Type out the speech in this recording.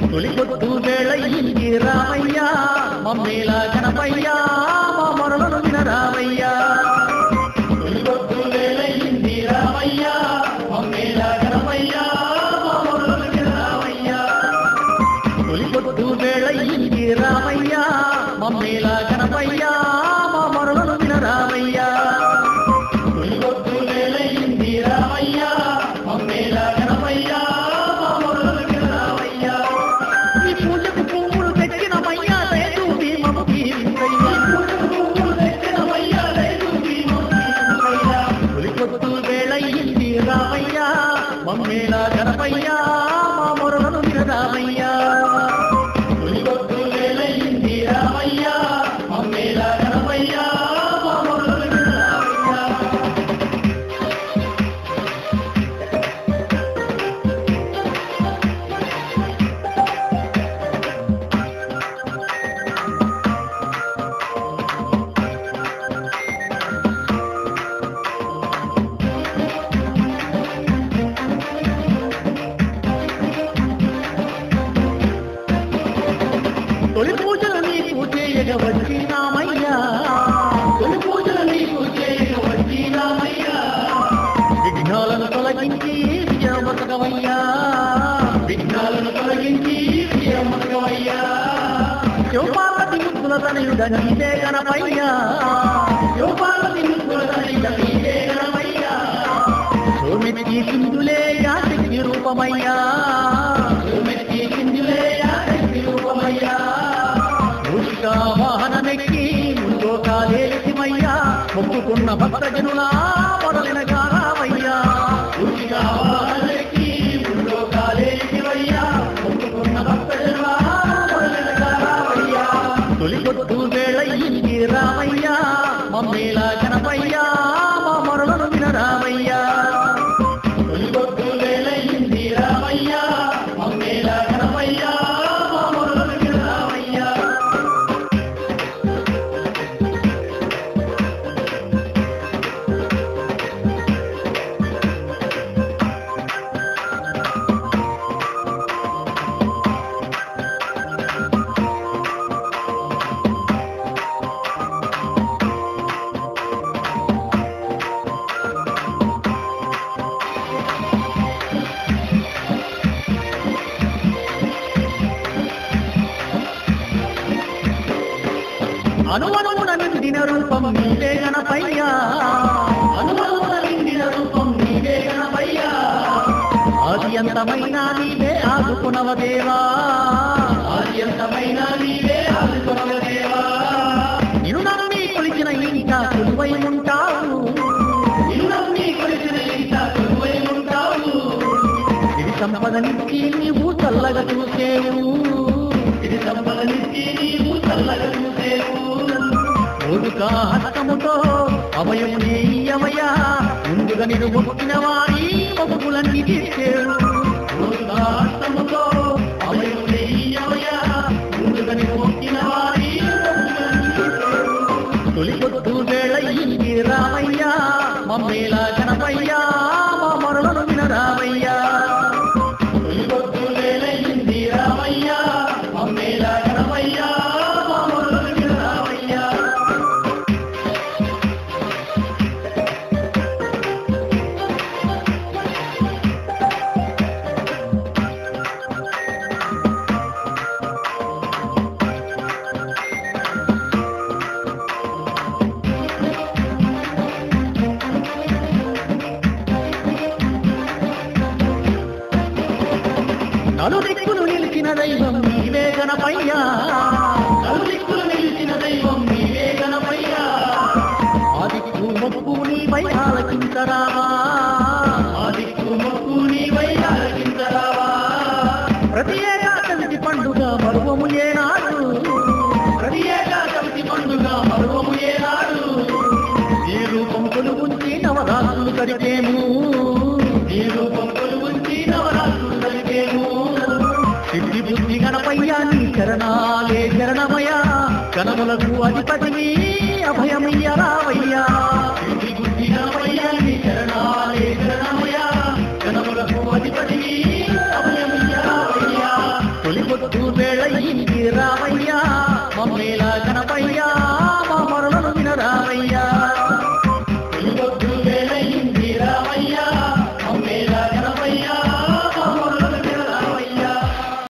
తొలి పొద్దు వేళయింది రామయ్య మమ్మేల గణపయ్య మా మొరలను వినరామయ్య తొలి పొద్దు వేళయింది రామయ్య మమ్మేల గణపయ్య మా మొరలను వినరామయ్య తొలి పొద్దు వేళయింది రామయ్య మమ్మేల గణపయ్య మా మొరలను వినరామయ్య తొలి పొద్దు వేళయింది రామయ్య మమ్మేల గణపయ్య మా మొరలను వినరామయ్య ఈ పూజకు పువ్వులు తెచ్చినమయ్యా లేదు భీమము భీమయ్యా పువ్వులు తెచ్చినమయ్యా లేదు భీమము భీమయ్యా తొలి పొద్దు వేళయింది రామయ్య మమ్మేల గణపయ్య మా మొరలను వినరామయ్యా తొలి పొద్దు వేళయింది రామయ్య మమ్మేల గణపయ్య మా మొరలను వినరామయ్యా తొలి పూజలు నీకు చేయగ వచ్చినామయ్యా తొలి పూజలు నీకు చేయగ వచ్చినామయ్యా విఘ్నాలను తొలగించి విజయమతకమయ్యా విఘ్నాలను తొలగించి విజయమతకమయ్యా శివపార్వతి ముక్కుల తనయుడ నీదే గణపయ్యా శివపార్వతి ముక్కుల తనయుడ నీదే గణపయ్యా సోమెత్తి సింధులే యాశక్తి రూపమయ్యా సోమెత్తి సింధులే యాశక్తి రూపమయ్యా మూషికా వాహనమెక్కి ముందో కాలేసిమయ్యా మొక్కుకున్న భక్తజనులా మొదలైన గారామయ్యా మూషికా వాహనమెక్కి ముందో కాలేసిమయ్యా మొక్కుకున్న భక్తజనులా మొదలైన గారామయ్యా తొలి పొద్దు వేళయింది రామయ్యా మమ్మేల గణపయ్యా మా మొరలను వినరామయ్యా తొలి పొద్దు వేళయింది రామయ్యా మమ్మేల గణపయ్యా మా మొరలను వినరామయ్యా అనువనమున నిండిన రూపం నీవే గణపయ్యా అనువనమున నిండిన రూపం నీవే గణపయ్యా ఆది అంతమైన నీవే ఆదుకునవ దేవా ఆది అంతమైన నీవే ఆదుకునవ దేవా నిన్ను నమ్మి కొలిచిన ఇంట కొలువై ఉంటావు నిన్ను నమ్మి కొలిచిన ఇంట కొలువై ఉంటావు ఇది సంపదనిచ్చి నీవు చల్లగా చూసేవు ఇది సంపదనిచ్చి నీవు చల్లగా చూసేవు ఓడుక హస్తముతో అభయము నీయమయ్యా ముందుగా నేను మొక్కిన వారి మొక్కులన్నీ తీసేవు ఓడుక హస్తముతో అభయము నీయమయ్యా ముందుగా నేను మొక్కిన వారి మొక్కులన్నీ తీసేవు. తొలి పొద్దు వేళయింది రామయ్యా మమ్మేల గణపయ్యా మా మొరలను వినరామయ్యా తొలి పొద్దు వేళయింది రామయ్యా మమ్మేల గణపయ్యా మా మొరలను వినరామయ్యా నలుదిక్కులు నిలిచిన దైవం నీవే గణపయ్యా నలుదిక్కులు నిలిచిన దైవం నీవే గణపయ్యా ఆదిక్కు మొక్కు నీవై ఆలకించరావా ఆదిక్కు మొక్కు నీవై ఆలకించరావా ప్రతి ఏకాదశి పండుగ మరువము ఏనాడు ప్రతి ఏకాదశి పండుగ మరువము ఏనాడు ఈ రూపం కొలువుంచి నవరాత్రులు కరిగేము ఈ రూపం కొలువుంచి నవరాత్రులు కరిగేము సిద్ధి బుద్ధి గణపయ్య నీ చరణాలే చరణమయ కనములకు అధిపతిని అభయమయ్య రావయ్యా సిద్ధి బుద్ధి గణపయ్య నీ చరణాలే చరణమయ కనములకు అధిపతిని అభయమయ్య రావయ్యా తొలి పొద్దు మేళ గణపయ్యా